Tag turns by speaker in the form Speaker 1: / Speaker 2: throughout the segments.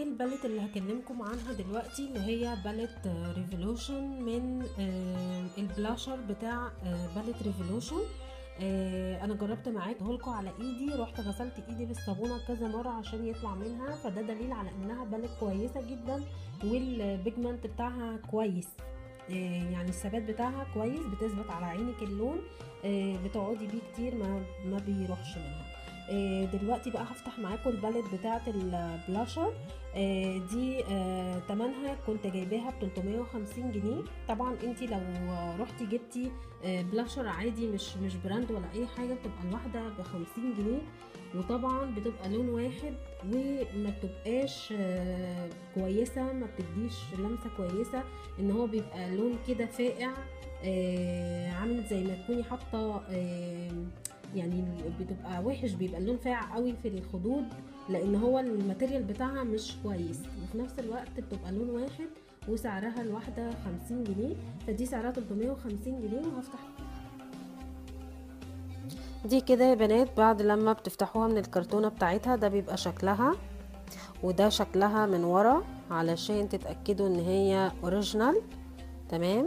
Speaker 1: الباليت اللي هكلمكم عنها دلوقتي اللي هي باليت ريفولوشن من آه، البلاشر بتاع آه، باليت ريفولوشن آه، انا جربت معاكم لكم على ايدي رحت غسلت ايدي بالصابونه كذا مره عشان يطلع منها فده دليل على انها باليت كويسه جدا والبيجمنت بتاعها كويس آه، يعني الثبات بتاعها كويس بتثبت على عينك اللون آه، بتقعدي بيه كتير ما ما بيروحش منها آه، دلوقتي بقى هفتح معاكم الباليت بتاعه البلاشر آه، دي آه، تمنها كنت جايباها ب 350 جنيه طبعا انت لو آه، رحتي جبتي آه، بلاشر عادي مش مش براند ولا اي حاجه بتبقى الواحده ب 50 جنيه وطبعا بتبقى لون واحد وما بتبقاش آه، كويسه ما بتديش لمسه كويسه ان هو بيبقى لون كده فاقع آه، عامل زي ما تكوني حاطه آه، يعني بتبقى وحش بيبقى اللون فاقع قوي في الخدود لان هو الماتيريال بتاعها مش كويس وفي نفس الوقت بتبقى لون واحد وسعرها الواحدة 50 جنيه فدي سعرها 350 جنيه وهفتح دي كده يا بنات بعد لما بتفتحوها من الكرتونة بتاعتها ده بيبقى شكلها وده شكلها من ورا علشان تتأكدوا ان هي اوريجينال تمام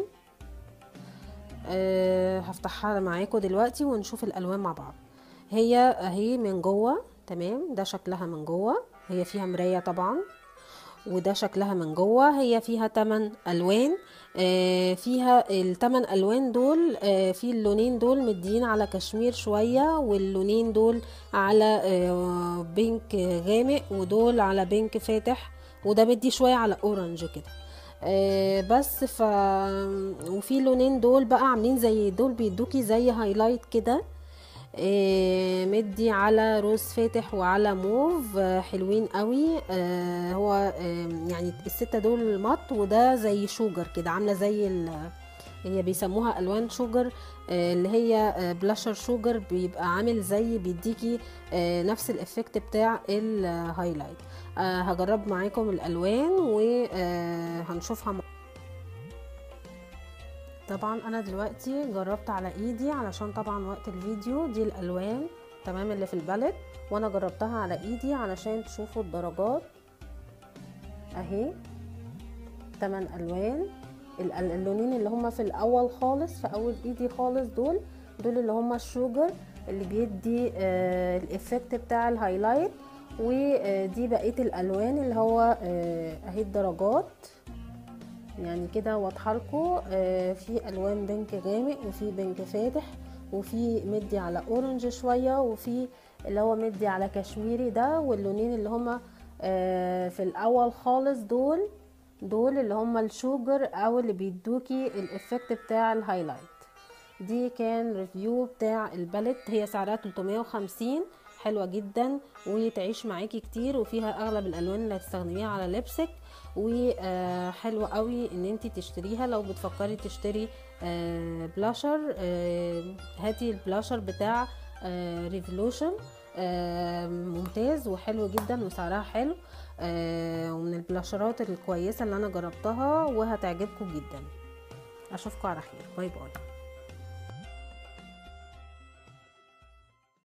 Speaker 1: أه هفتحها معاكم دلوقتي ونشوف الالوان مع بعض هي اهي من جوه تمام ده شكلها من جوه هي فيها مرايه طبعا وده شكلها من جوه هي فيها 8 الوان آه فيها الثمان الوان دول آه في اللونين دول مدين على كشمير شويه واللونين دول على آه بينك غامق ودول على بينك فاتح وده مدي شويه على اورنج كده آه بس ف وفي لونين دول بقى عاملين زي دول بيدوكي زي هايلايت كده آه مدي على روز فاتح وعلى موف آه حلوين قوي آه هو آه يعني الستة دول مط وده زي شوجر كده عاملة زي ال هي بيسموها الوان شوجر آه اللي هي آه بلاشر شوجر بيبقى عامل زي بيديكي آه نفس الافكت بتاع الهايلايت آه هجرب معاكم الالوان وهنشوفها مع طبعا انا دلوقتي جربت على ايدي علشان طبعا وقت الفيديو دي الالوان تمام اللي في البالت وانا جربتها على ايدي علشان تشوفوا الدرجات اهي 8 الوان اللونين اللي هما في الاول خالص في اول ايدي خالص دول دول اللي هما الشوجر اللي بيدي آه الافكت بتاع الهايلايت ودي بقيه الالوان اللي هو آه اهي الدرجات يعني كده واضحه لكم آه في الوان بينك غامق وفي بينك فاتح وفي مدي على اورنج شويه وفي اللي هو مدي على كشميري ده واللونين اللي هما آه في الاول خالص دول دول اللي هما الشوجر او اللي بيدوكي الافكت بتاع الهايلايت دي كان ريفيو بتاع الباليت هي سعرها 350 حلوة جدا وتعيش معاكي كتير وفيها اغلب الالوان اللي هتستخدميها على لبسك وحلوة قوي ان انت تشتريها لو بتفكري تشتري بلاشر هاتي البلاشر بتاع ريفولوشن ممتاز وحلو جدا وسعرها حلو ومن البلاشرات الكويسة اللي انا جربتها وهتعجبكم جدا اشوفكم على خير باي باي